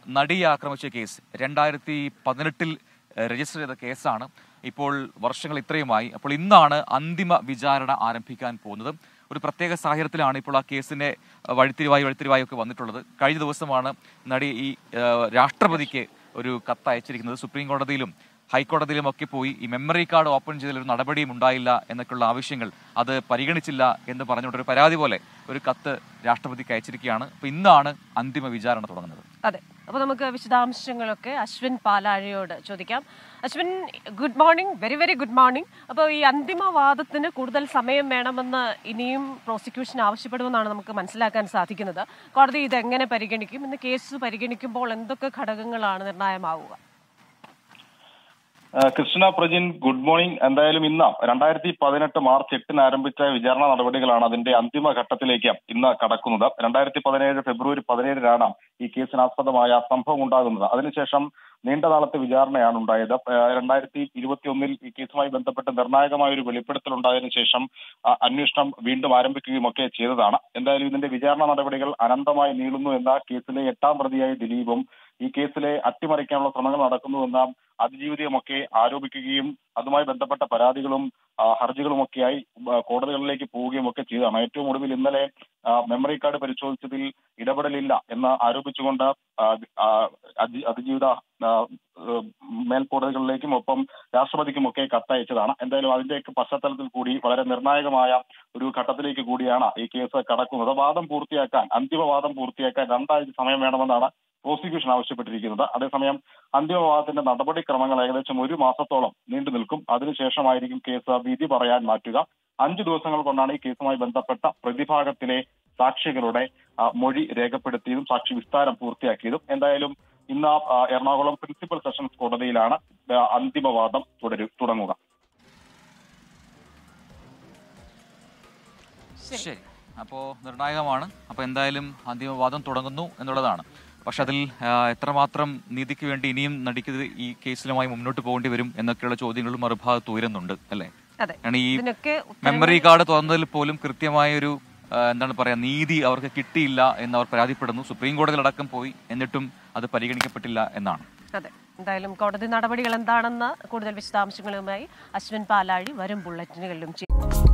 നടിയെ ആക്രമിച്ച കേസ് രണ്ടായിരത്തി പതിനെട്ടിൽ രജിസ്റ്റർ ചെയ്ത കേസാണ് ഇപ്പോൾ വർഷങ്ങൾ ഇത്രയുമായി അപ്പോൾ ഇന്നാണ് അന്തിമ വിചാരണ ആരംഭിക്കാൻ പോകുന്നത് ഒരു പ്രത്യേക സാഹചര്യത്തിലാണ് ഇപ്പോൾ ആ കേസിന്റെ അഹ്, വഴിത്തിരിവായി വഴിത്തിരിവായി ഒക്കെ വന്നിട്ടുള്ളത് കഴിഞ്ഞ ദിവസമാണ് നടി ഈ ഏഹ്, രാഷ്ട്രപതിക്ക് ഒരു കത്ത് അയച്ചിരിക്കുന്നത് സുപ്രീം കോടതിയിലും ഹൈക്കോടതിയിലും ഒക്കെ പോയി ഈ മെമ്മറി കാർഡ് ഓപ്പൺ ചെയ്തതിൽ ഒരു നടപടിയും ഉണ്ടായില്ല എന്നൊക്കെയുള്ള ആവശ്യങ്ങൾ അത് പരിഗണിച്ചില്ല എന്ന് പറഞ്ഞുകൊണ്ട് ഒരു പരാതി പോലെ ഒരു കത്ത് രാഷ്ട്രപതിക്ക് അയച്ചിരിക്കുകയാണ് അപ്പോൾ ഇന്നാണ് അന്തിമ വിചാരണ തുടങ്ങുന്നത് അതെ അപ്പോൾ നമുക്ക് വിശദാംശങ്ങളൊക്കെ അശ്വിൻ പാലാഴിയോട് ചോദിക്കാം Ashwin good morning very very good morning അപ്പോൾ ഈ അന്തിമ വാദത്തിന് കൂടുതൽ സമയം വേണമെന്ന് ഇനിയും പ്രോസിക്യൂഷൻ ആവശ്യപ്പെടുമെന്നാണ് നമുക്ക് മനസ്സിലാക്കാൻ സാധിക്കുന്നത് കോടതി ഇത് എങ്ങനെ പരിഗണിക്കും ഇന്ന് കേസ് പരിഗണിക്കുമ്പോൾ എന്തൊക്കെ ഘടകങ്ങളാണ് നിർണായകമാവുക ആ, കൃഷ്ണ പ്രജിൻ ഗുഡ് മോർണിംഗ് എന്തായാലും ഇന്ന് രണ്ടായിരത്തി പതിനെട്ട് മാർച്ച് എട്ടിന് ആരംഭിച്ച വിചാരണ നടപടികളാണ് അതിന്റെ അന്തിമ ഘട്ടത്തിലേക്ക് ഇന്ന് കടക്കുന്നത് രണ്ടായിരത്തി പതിനേഴ് ഫെബ്രുവരി പതിനേഴിനാണ് ഈ കേസിനാസ്പദമായ സംഭവം ഉണ്ടാകുന്നത് അതിനുശേഷം നീണ്ട നാളത്തെ വിചാരണയാണ് ഉണ്ടായത് ആ, രണ്ടായിരത്തി ഇരുപത്തി ഒന്നിൽ ഈ കേസുമായി ബന്ധപ്പെട്ട് നിർണായകമായ ഒരു വെളിപ്പെടുത്തൽ ഉണ്ടായതിനു ശേഷം ആ, അന്വേഷണം വീണ്ടും ആരംഭിക്കുകയും ഒക്കെ ചെയ്തതാണ് എന്തായാലും ഇതിന്റെ വിചാരണ നടപടികൾ അനന്തമായി നീളുന്നു എന്ന കേസിലെ എട്ടാം പ്രതിയായ ദിലീപും ഈ കേസിലെ അട്ടിമറിക്കാനുള്ള ശ്രമങ്ങൾ നടക്കുന്നുവെന്ന അതിജീവിതയുമൊക്കെ ആരോപിക്കുകയും അതുമായി ബന്ധപ്പെട്ട പരാതികളും ആ, ഹർജികളുമൊക്കെയായി ആ, കോടതികളിലേക്ക് പോവുകയും ഒക്കെ ചെയ്തതാണ് ഏറ്റവും ഒടുവിൽ ഇന്നലെ ആ, മെമ്മറി കാർഡ് പരിശോധിച്ചതിൽ ഇടപെടലില്ല എന്ന് ആരോപിച്ചുകൊണ്ട് ആ, ആ, അതി- അതിജീവിത ആ, ഏഹ്, മേൽക്കോടതികളിലേക്കും ഒപ്പം രാഷ്ട്രപതിക്കും ഒക്കെ കത്തയച്ചതാണ് എന്തായാലും അതിന്റെയൊക്കെ പശ്ചാത്തലത്തിൽ കൂടി വളരെ നിർണായകമായ ഒരു ഘട്ടത്തിലേക്ക് കൂടിയാണ് ഈ കേസ് കടക്കുന്നത് വാദം പൂർത്തിയാക്കാൻ അന്തിമ വാദം പൂർത്തിയാക്കാൻ രണ്ടാഴ്ച സമയം വേണമെന്നാണ് പ്രോസിക്യൂഷൻ ആവശ്യപ്പെട്ടിരിക്കുന്നത് അതേസമയം അന്തിമവാദത്തിന്റെ നടപടിക്രമങ്ങൾ ഏകദേശം ഒരു മാസത്തോളം നീണ്ടു നിൽക്കും അതിനുശേഷമായിരിക്കും കേസ് വിധി പറയാൻ മാറ്റുക അഞ്ചു ദിവസങ്ങൾ കൊണ്ടാണ് ഈ കേസുമായി ബന്ധപ്പെട്ട പ്രതിഭാഗത്തിലെ സാക്ഷികളുടെ ആ, മൊഴി രേഖപ്പെടുത്തിയതും സാക്ഷി വിസ്താരം പൂർത്തിയാക്കിയതും എന്തായാലും ഇന്ന് ആ, എറണാകുളം പ്രിൻസിപ്പൽ സെഷൻസ് കോടതിയിലാണ് ആ, അന്തിമവാദം തുടരു തുടങ്ങുക ശരി അപ്പോൾ നിർണായകമാണ് അപ്പോൾ എന്തായാലും അന്തിമവാദം തുടങ്ങുന്നു എന്നുള്ളതാണ് പക്ഷെ അതിൽ ആ, എത്രമാത്രം നീതിക്ക് വേണ്ടി ഇനിയും നടിക്കുന്നത് ഈ കേസിലുമായി മുന്നോട്ട് പോകേണ്ടി വരും എന്നൊക്കെയുള്ള ചോദ്യങ്ങളും മറുഭാഗത്ത് ഉയരുന്നുണ്ട് അല്ലേ അതെ കാരണം ഈ ഇതിനൊക്കെ മെമ്മറി കാർഡ് തുറന്നതിൽ പോലും കൃത്യമായൊരു ആ, എന്താണ് പറയാ നീതി അവർക്ക് കിട്ടിയില്ല എന്ന് അവർ പരാതിപ്പെടുന്നു സുപ്രീം കോടതിയിലടക്കം പോയി എന്നിട്ടും അത് പരിഗണിക്കപ്പെട്ടില്ല എന്നാണ് അതെ എന്തായാലും കോടതി നടപടികൾ എന്താണെന്ന് കൂടുതൽ വിശദാംശങ്ങളുമായി അശ്വിൻ പാലാഴി വരും ബുള്ളറ്റിനുകളിലും ചെയ്യും